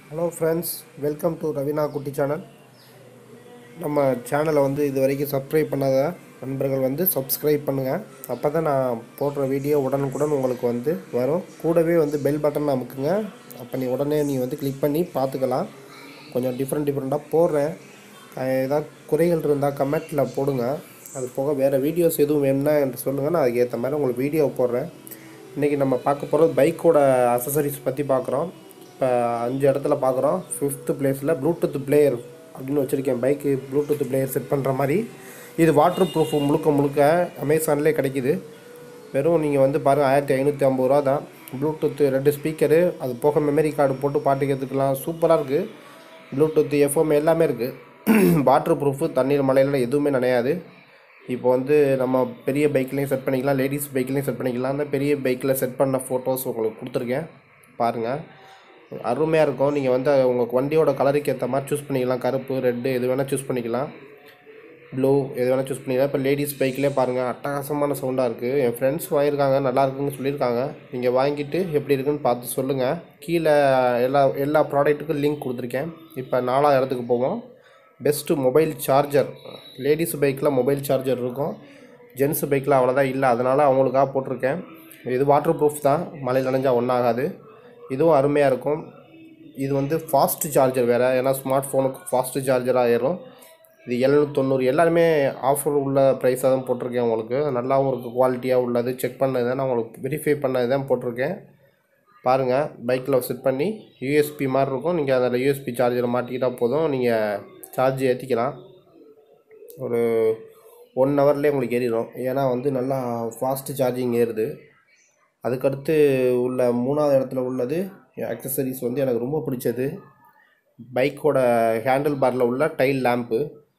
hello friends welcome to Raveena குட்டி channel நம்ம சேனலை வந்து இது வரைக்கும் சப்ஸ்கிரைப் பண்ணாத நண்பர்கள் வந்து சப்ஸ்கிரைப் பண்ணுங்கள் அப்போ தான் நான் போடுற வீடியோ உடனுக்குடன் உங்களுக்கு வந்து வரும் கூடவே வந்து பெல் பட்டன் அமுக்குங்க அப்போ நீ உடனே நீ வந்து கிளிக் பண்ணி பார்த்துக்கலாம் கொஞ்சம் டிஃப்ரெண்ட் டிஃப்ரெண்ட்டாக போடுறேன் அஹ் ஏதாவது குறைகள் இருந்தால் கமெண்ட்டில் போடுங்க அது போக வேறு வீடியோஸ் எதுவும் வேணும்னா என்று சொல்லுங்கள் நான் அதுக்கு ஏற்ற மாதிரி உங்களுக்கு வீடியோ போடுறேன் இன்றைக்கி நம்ம பார்க்க போகிறது பைக்கோட அசசரிஸ் பற்றி பார்க்குறோம் இப்போ அஞ்சு இடத்துல பார்க்குறோம் ஃபிஃப்த்து பிளேஸில் ப்ளூடூத் பிளேயர் அப்படின்னு வச்சுருக்கேன் பைக்கு ப்ளூடூத் பிளேயர் செட் பண்ணுற மாதிரி இது வாட்டர் ப்ரூஃப் முழுக்க முழுக்க அமேசான்லேயே கிடைக்கிது வெறும் நீங்கள் வந்து பாருங்கள் ஆயிரத்தி ஐநூற்றி ஐம்பது ரூபா தான் ப்ளூடூத் ரெண்டு ஸ்பீக்கரு அது போக மெமரி கார்டு போட்டு பாட்டு கேட்டுக்கலாம் சூப்பராக இருக்குது ப்ளூடூத் எஃப்எம் எல்லாமே இருக்குது வாட்டர் ப்ரூஃபு தண்ணீர் மலையில் எதுவுமே நனையாது இப்போ வந்து நம்ம பெரிய பைக்லேயும் செட் பண்ணிக்கலாம் லேடிஸ் பைக்லேயும் செட் பண்ணிக்கலாம் அந்த பெரிய பைக்கில் செட் பண்ண ஃபோட்டோஸ் உங்களுக்கு கொடுத்துருக்கேன் பாருங்கள் அருமையாக இருக்கும் நீங்கள் வந்து உங்கள் வண்டியோட கலருக்கு ஏற்ற மாதிரி சூஸ் பண்ணிக்கலாம் கருப்பு ரெட்டு எது வேணால் சூஸ் பண்ணிக்கலாம் ப்ளூ எது வேணால் சூஸ் பண்ணிக்கலாம் இப்போ லேடிஸ் பைக்லேயே பாருங்கள் அட்டகாசமான சவுண்டாக இருக்குது என் ஃப்ரெண்ட்ஸ் வாங்கியிருக்காங்க நல்லா இருக்குன்னு சொல்லியிருக்காங்க நீங்கள் வாங்கிட்டு எப்படி இருக்குன்னு பார்த்து சொல்லுங்கள் கீழே எல்லா எல்லா ப்ராடக்ட்டுக்கும் லிங்க் கொடுத்துருக்கேன் இப்போ நாலாவது இடத்துக்கு போவோம் பெஸ்ட்டு மொபைல் சார்ஜர் லேடிஸ் பைக்கில் மொபைல் சார்ஜர் இருக்கும் ஜென்ஸ் பைக்கில் அவ்வளோதான் இல்லை அதனால் அவங்களுக்காக போட்டிருக்கேன் இது வாட்டர் ப்ரூஃப் தான் மழையில் நனைஞ்சா ஒன்றாகாது இதுவும் அருமையாக இருக்கும் இது வந்து ஃபாஸ்ட் சார்ஜர் வேறு ஏன்னா ஸ்மார்ட் ஃபோனுக்கு ஃபாஸ்ட் சார்ஜராக ஏறும் இது எழுநூற்றி தொண்ணூறு எல்லாருமே ஆஃபர் உள்ள ப்ரைஸாக தான் போட்டிருக்கேன் உங்களுக்கு நல்லாவும் இருக்குது குவாலிட்டியாக உள்ளது செக் பண்ணது தான் நான் உங்களுக்கு வெரிஃபை பண்ணது தான் போட்டிருக்கேன் பாருங்கள் பைக்கில் செட் பண்ணி யூஎஸ்பி மாதிரி இருக்கும் நீங்கள் அதில் யூஎஸ்பி சார்ஜரை மாட்டிக்கிட்டால் போதும் நீங்கள் சார்ஜ் ஏற்றிக்கலாம் ஒரு ஒன் ஹவர்லேயே உங்களுக்கு ஏறிடும் ஏன்னா வந்து நல்லா ஃபாஸ்ட் சார்ஜிங் ஏறுது அதுக்கடுத்து உள்ள மூணாவது இடத்துல உள்ளது அக்சசரிஸ் வந்து எனக்கு ரொம்ப பிடிச்சது பைக்கோட ஹேண்டில் பாரில் உள்ள டைல் லேம்ப்பு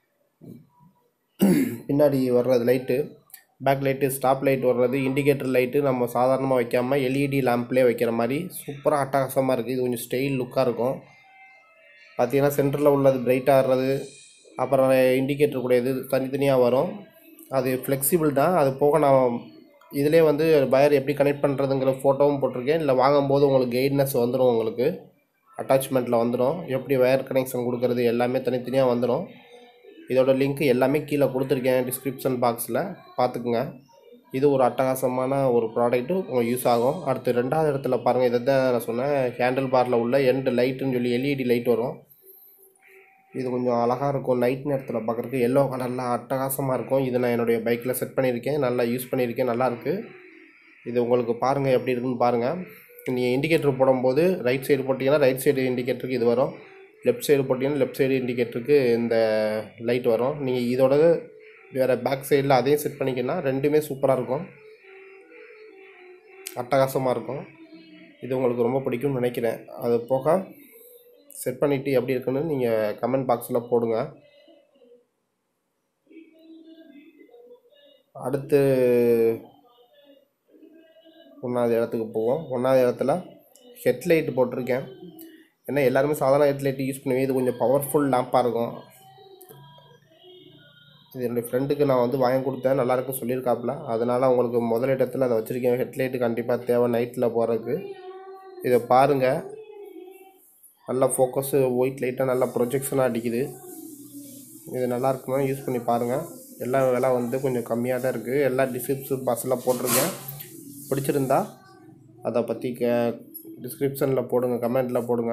பின்னாடி வர்றது light back light stop light வர்றது இண்டிகேட்டர் லைட்டு நம்ம சாதாரணமாக வைக்காமல் எல்இடி லேம்ப்லேயே வைக்கிற மாதிரி சூப்பராக அட்டகாசமாக இருக்குது இது கொஞ்சம் ஸ்டைல் லுக்காக இருக்கும் பார்த்தீங்கன்னா சென்டரில் உள்ளது பிரைட்டாக ஆடுறது அப்புறம் இண்டிகேட்டர் கூடியது தனித்தனியாக வரும் அது ஃப்ளெக்சிபிள் தான் அது போக நான் இதிலே வந்து வயர் எப்படி கனெக்ட் பண்ணுறதுங்கிற ஃபோட்டோவும் போட்டிருக்கேன் இல்லை வாங்கும்போது உங்களுக்கு கைட்னஸ் வந்துடும் உங்களுக்கு அட்டாச்மெண்ட்டில் வந்துடும் எப்படி வயர் கனெக்ஷன் கொடுக்கறது எல்லாமே தனித்தனியாக வந்துடும் இதோட லிங்க் எல்லாமே கீழே கொடுத்துருக்கேன் டிஸ்கிரிப்ஷன் பாக்ஸில் பார்த்துக்குங்க இது ஒரு அட்டகாசமான ஒரு ப்ராடக்ட்டு உங்களுக்கு யூஸ் ஆகும் அடுத்து ரெண்டாவது இடத்துல பாருங்கள் இதை தான் நான் சொன்னேன் ஹேண்டில் பாரில் உள்ள எண்டு லைட்டுன்னு சொல்லி எல்இடி லைட் வரும் இது கொஞ்சம் அழகாக இருக்கும் நைட் நேரத்தில் பார்க்குறதுக்கு எல்லோ கலரில் அட்டகாசமாக இருக்கும் இது நான் என்னுடைய பைக்கில் செட் பண்ணியிருக்கேன் நல்லா யூஸ் பண்ணியிருக்கேன் நல்லாயிருக்கு இது உங்களுக்கு பாருங்கள் எப்படி இருக்குன்னு பாருங்கள் நீங்கள் இண்டிகேட்டர் போடும்போது ரைட் சைடு போட்டிங்கன்னா ரைட் சைடு இண்டிகேட்டருக்கு இது வரும் லெஃப்ட் சைடு போட்டிங்கன்னா லெஃப்ட் சைடு இண்டிகேட்டருக்கு இந்த லைட் வரும் நீங்கள் இதோட வேறு பேக் சைடில் அதையும் செட் பண்ணிங்கன்னா ரெண்டுமே சூப்பராக இருக்கும் அட்டகாசமாக இருக்கும் இது உங்களுக்கு ரொம்ப பிடிக்கும்னு நினைக்கிறேன் அது போக செட் பண்ணிவிட்டு எப்படி இருக்குன்னு நீங்கள் கமெண்ட் பாக்ஸில் போடுங்க அடுத்து ஒன்றாவது இடத்துக்கு போவோம் ஒன்றாவது இடத்துல ஹெட்லைட் போட்டிருக்கேன் ஏன்னா எல்லாருமே சாதாரண ஹெட்லைட் யூஸ் பண்ணுவேன் இது கொஞ்சம் பவர்ஃபுல் லேம்பாக இருக்கும் இது என்னுடைய ஃப்ரெண்டுக்கு நான் வந்து வாங்கி கொடுத்தேன் நல்லாயிருக்கும் சொல்லியிருக்காப்புல அதனால் உங்களுக்கு முதல் இடத்துல அதை வச்சுருக்கேன் ஹெட்லைட்டு கண்டிப்பாக தேவை நைட்டில் போகிறதுக்கு இதை பாருங்கள் நல்லா ஃபோக்கஸு ஒயிட் லைட்டாக நல்லா ப்ரொஜெக்ஷனாக அடிக்குது இது நல்லா இருக்குன்னா யூஸ் பண்ணி பாருங்கள் எல்லா விலை வந்து கொஞ்சம் கம்மியாக தான் இருக்குது எல்லா டிஸ்கிரிப்ஷன் பாக்ஸில் போட்டிருக்கேன் பிடிச்சிருந்தா அதை பற்றி க டிஸ்கிரிப்ஷனில் போடுங்க கமெண்ட்டில் போடுங்க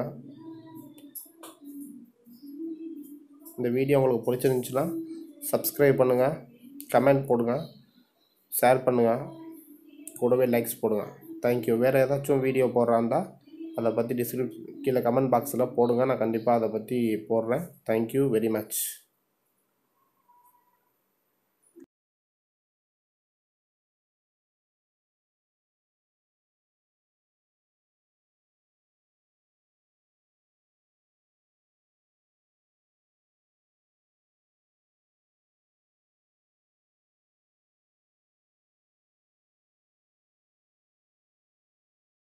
இந்த வீடியோ உங்களுக்கு பிடிச்சிருந்துச்சுன்னா சப்ஸ்கிரைப் பண்ணுங்கள் கமெண்ட் போடுங்க ஷேர் பண்ணுங்கள் கூடவே லைக்ஸ் போடுங்க தேங்க்யூ வேறு ஏதாச்சும் வீடியோ போடுறாந்தா அதை பற்றி டிஸ்கிரிப் கீழே கமெண்ட் பாக்ஸில் போடுங்க நான் கண்டிப்பாக அதை பற்றி போடுறேன் தேங்க்யூ வெரி மச்